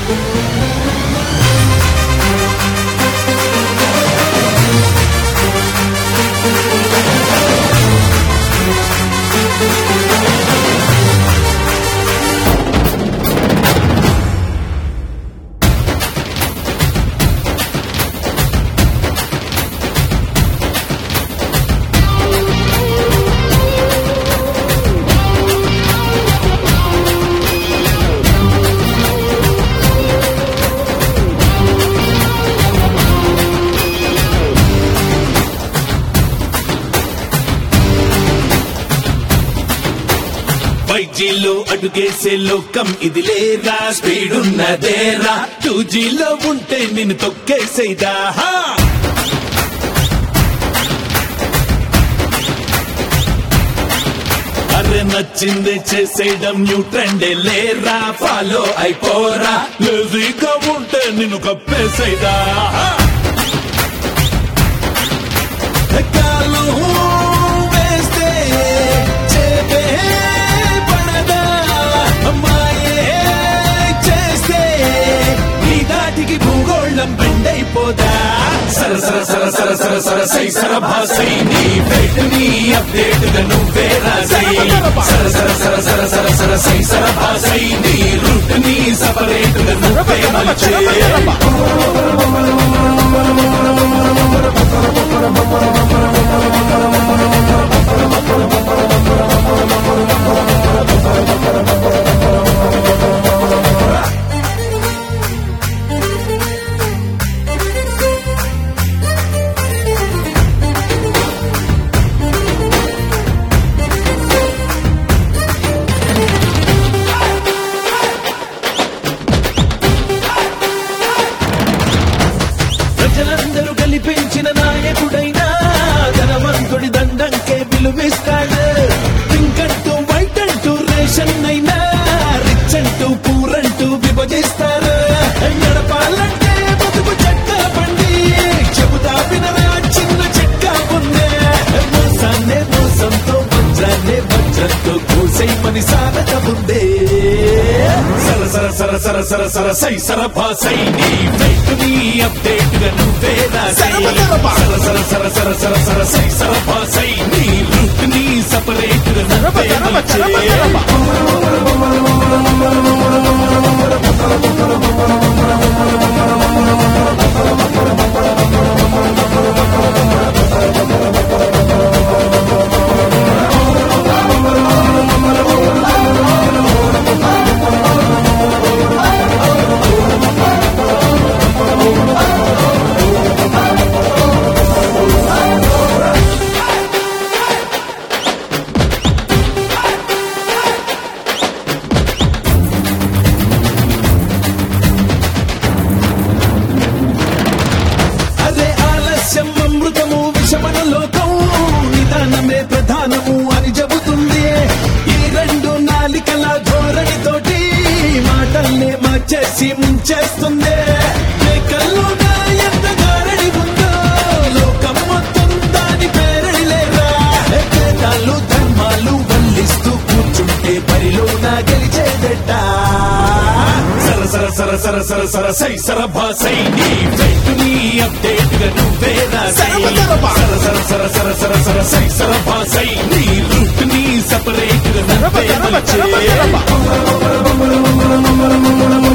Five అడుగేసే లోకం ఇది లేరా స్పీడ్ ఉన్నదేరా టూ జీలో ఉంటే నిన్ను తొక్కేసేదా హా! అరే నచ్చింది చేసేయడం న్యూ ట్రెండ్ లేరా ఫాలో అయిపోరా లేజీగా ఉంటే నిన్ను కప్పేసేదా హా! కాలు వేస్తే చేపే పడదా అమ్మాయే చేస్తే నీ దాటికి భూగోళం బెండైపోదా సర సర సర సర సర సర సై సర భాసై నీ ఫెట్ నీ అప్డేట్ గా నువ్వే రాసై సర సర సర సర సర సర సై సర భాసై నీ రూట్ నీ సపరేట్ గా నువ్వే మలచే ప్రజలందరూ కల్పించిన నాయకుడైనా ధనవంతుడి దండంకే విలువిస్తాడు పింక్ అంటూ వైట్ అంటూ రేషన్ అయినా రిచ్ అంటూ పూర్ అంటూ విభజిస్తారు నడపాలంటే బతుకు చెక్క బండి చెబుతా వినరా చిన్న చెక్క ఉందే మోసాన్నే మోసంతో వజ్రాన్నే వజ్రంతో కూసై పని సాధక ఉందే సర సర సర సర సర సర సై సర భాసై నీ ఫైట్ నీ అప్డేట్ గా నువ్వే రాసై సర సర సర సర సర సర సై సర భాసై నీ లుక్ నీ సపరేట్ గా నువ్వే మలచే అదే ఆలస్యం అమృతము విషమన లోకం నిదానమే ప్రధానము అని చెబుతుంది ఈ రెండు నాలికల ధోరణితోటి మాటల్ని మార్చేసి ముంచేస్తుంది లేఖల్లోన ఎంత గారడి ఉందో లోకం మొత్తం దాని పేరడి లేరా వేదాలు ధర్మాలు వల్లిస్తూ కూర్చుంటే బరిలోన గెలిచేదట సర సర సర సర సర సర సై సర భాసై నీ ఫెట్ నీ అప్డేట్ గా నువ్వే రాసై సర సర సర సర సర సర సై సర భాసై నీ రూట్ నీ సపరేట్ గా నువ్వే మలచే